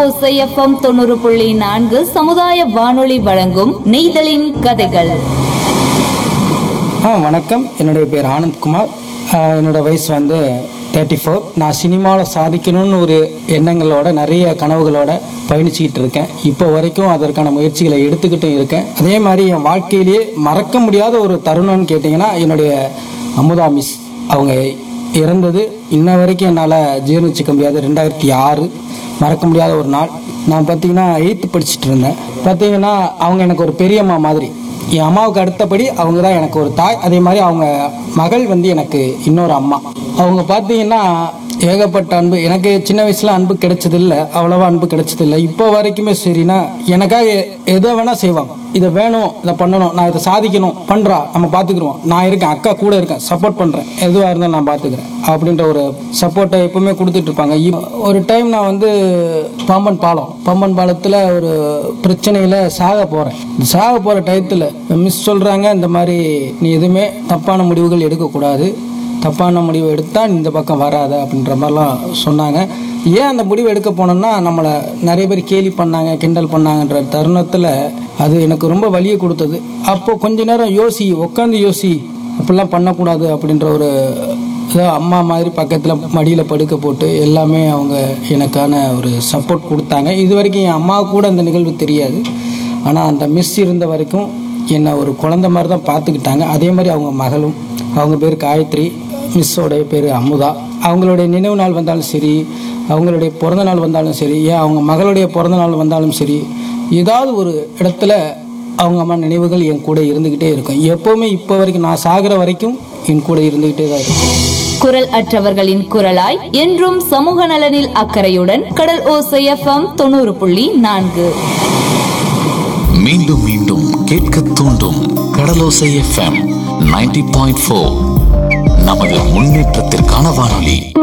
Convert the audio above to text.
ஓசைஎஃப்எம் தொண்ணூறு புள்ளி நான்கு சமுதாய வானொலி வழங்கும் நெய்தலின் கதைகள் ஆ வணக்கம் என்னுடைய பேர் ஆனந்த்குமார் ஆ, என்னோட வயசு வந்து தேர்ட்டி ஃபோர் நான் சினிமாவில் சாதிக்கணும்னு ஒரு எண்ணங்களோட நிறைய கனவுகளோட பயணிச்சுக்கிட்டு இருக்கேன் இப்போ வரைக்கும் அதற்கான முயற்சிகளை எடுத்துக்கிட்டும் இருக்கேன் அதே மாதிரி என் வாழ்க்கையிலேயே மறக்க முடியாத ஒரு தருணம்னு கேட்டிங்கன்னா என்னுடைய அமுதா மிஸ் அவங்க இறந்தது இன்ன வரைக்கும் என்னால் ஜீர்ணிச்சிக்க முடியாது ரெண்டாயிரத்தி ஆறு மறக்க முடியாத ஒரு நாள் நான் பார்த்தீங்கன்னா எயித்து படிச்சுட்டு இருந்தேன் பார்த்தீங்கன்னா அவங்க எனக்கு ஒரு பெரியம்மா மாதிரி என் அம்மாவுக்கு அடுத்தபடி அவங்க தான் எனக்கு ஒரு தாய் அதே மாதிரி அவங்க மகள் வந்து எனக்கு இன்னொரு அம்மா அவங்க பார்த்தீங்கன்னா ஏகப்பட்ட அன்பு எனக்கு சின்ன வயசுல அன்பு கிடைச்சதில்ல அவ்வளவா அன்பு கிடைச்சதில்ல இப்போ வரைக்குமே சரினா எனக்காக எ- எதை வேணா செய்வாங்க இதை வேணும் இதை பண்ணணும் நான் இதை சாதிக்கணும் பண்றா நம்ம பார்த்துக்குருவோம் நான் இருக்கேன் அக்கா கூட இருக்கேன் சப்போர்ட் பண்றேன் எதுவாக இருந்தாலும் நான் பார்த்துக்கிறேன் அப்படின்ற ஒரு சப்போர்ட்டை எப்பவுமே கொடுத்துட்டு இருப்பாங்க இப்- ஒரு டைம் நான் வந்து பாம்பன் பாலம் பாம்பன் பாலத்தில் ஒரு பிரச்சனையில் சாக போகிறேன் சாக போகிற டயத்தில் மிஸ் சொல்கிறாங்க இந்த மாதிரி நீ எதுவுமே தப்பான முடிவுகள் எடுக்கக்கூடாது தப்பான முடிவு எடுத்தால் இந்த பக்கம் வராத அப்படின்ற மாதிரிலாம் சொன்னாங்க ஏன் அந்த முடிவு எடுக்க போனோம்னா நம்மளை நிறைய பேர் கேலி பண்ணாங்க கிண்டல் பண்ணாங்கன்ற தருணத்தில் அது எனக்கு ரொம்ப வலியை கொடுத்தது அப்போ கொஞ்ச நேரம் யோசி உட்காந்து யோசி அப்படிலாம் பண்ணக்கூடாது அப்படின்ற ஒரு ஏதோ அம்மா மாதிரி பக்கத்தில் மடியில் படுக்க போட்டு எல்லாமே அவங்க எனக்கான ஒரு சப்போர்ட் கொடுத்தாங்க இது வரைக்கும் என் அம்மாவுக்கு கூட அந்த நிகழ்வு தெரியாது ஆனால் அந்த மிஸ் இருந்த வரைக்கும் என்னை ஒரு குழந்தை மாதிரி தான் பார்த்துக்கிட்டாங்க அதே மாதிரி அவங்க மகளும் அவங்க பேர் காயத்ரி மிஸ்ஸோடைய பேர் அமுதா அவங்களுடைய நினைவு நாள் வந்தாலும் சரி அவங்களுடைய பிறந்த நாள் வந்தாலும் சரி ஏன் அவங்க மகளுடைய பிறந்த நாள் வந்தாலும் சரி ஏதாவது ஒரு இடத்துல அவங்க அம்மா நினைவுகள் என் கூட இருந்துக்கிட்டே இருக்கும் எப்போவுமே இப்போ வரைக்கும் நான் சாகிற வரைக்கும் என் கூட இருந்துக்கிட்டே தான் இருக்கும் குரல் அற்றவர்களின் குரலாய் என்றும் சமூக நலனில் அக்கறையுடன் கடல் ஓசைஎஃப்எம் தொண்ணூறு புள்ளி நான்கு மீண்டும் மீண்டும் கேட்க தூண்டும் Kadalosai FM ninety point four நமது முன்னேற்றத்திற்கான வானொலி